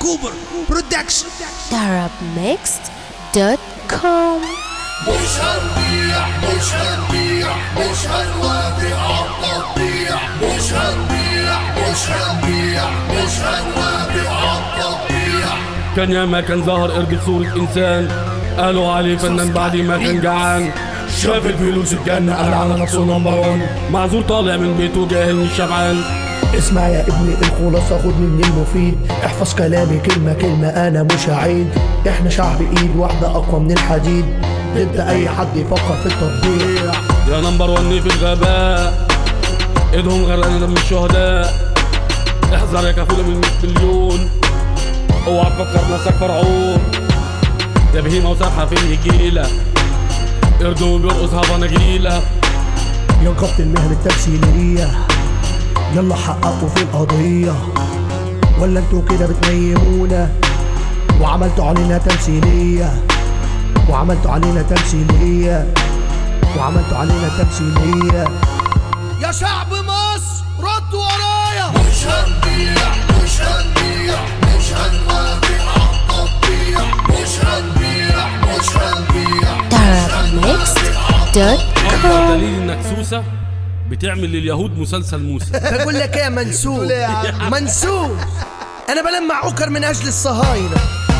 كوبر برودكشن arabmixed.com مش هنبيع مش هنبيع مش هنوافق عالتطبيع مش هنبيع مش هنبيع مش هنوافق عالتطبيع كان ياما كان ظهر قرد صورة إنسان قالوا عليه فنان بعد ما كان جعان شاف الفلوس اتجنن قال على نفسه نمبر وان معذور طالع من بيته جاهل مش شبعان اسمع يا ابني الخلاصة خد مني المفيد احفظ كلامي كلمة كلمة انا مش هعيد احنا شعب ايد واحدة اقوى من الحديد ضد اي حد يفكر في التطبيع يا نمبر وان في الغباء ايدهم غرقانة دم الشهداء احذر يا كفولة من 100 مليون اوعى تفكر نفسك فرعون يا بهيمة وسابحة في النجيلة قردو بيرقص هبة نجيلة يا نقابة المهن التمثيلية يلا حققوا في القضية ولا انتوا كده بتنيمونا وعملتوا علينا تمثيلية وعملتوا علينا تمثيلية وعملتوا علينا تمثيلية يا شعب مصر ردوا ورايا مش هنبيع مش هنبيع مش هنوافق عالتطبيع مش هنبيع مش هنبيع أكبر arabmixed.com دليل إنك سوسة بتعمل لليهود مسلسل موسى بقول لك ايه يا منسوس منسوس انا بلمع عكر من اجل الصهاينه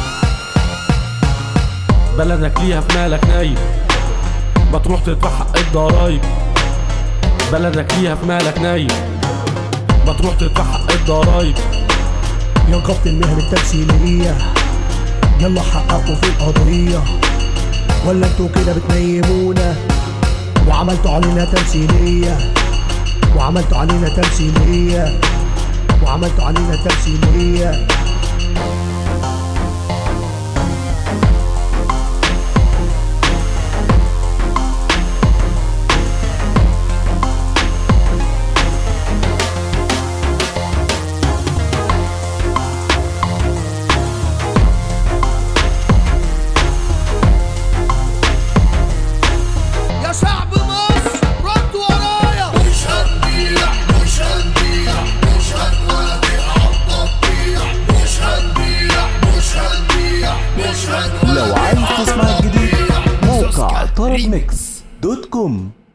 بلدك ليها في مالك نايم ما تروح تدفع حق الضرايب بلدك ليها في مالك نايم ما تروح تدفع حق الضرايب يا نقابة المهن التمثيلية يلا حققوا في القضية ولا انتوا كده بتنيمونا وعملتوا علينا تمثيلية وعملتوا علينا تمثيلية وعملتوا علينا تمثيلية يا شعب مصر ردوا ورايا مش هنبيع مش هنبيع مش هنوافق عالتطبيع مش هنبيع مش هنبيع مش هنوافق لو عايز تسمع الجديد موقع طرب ميكس دوت كوم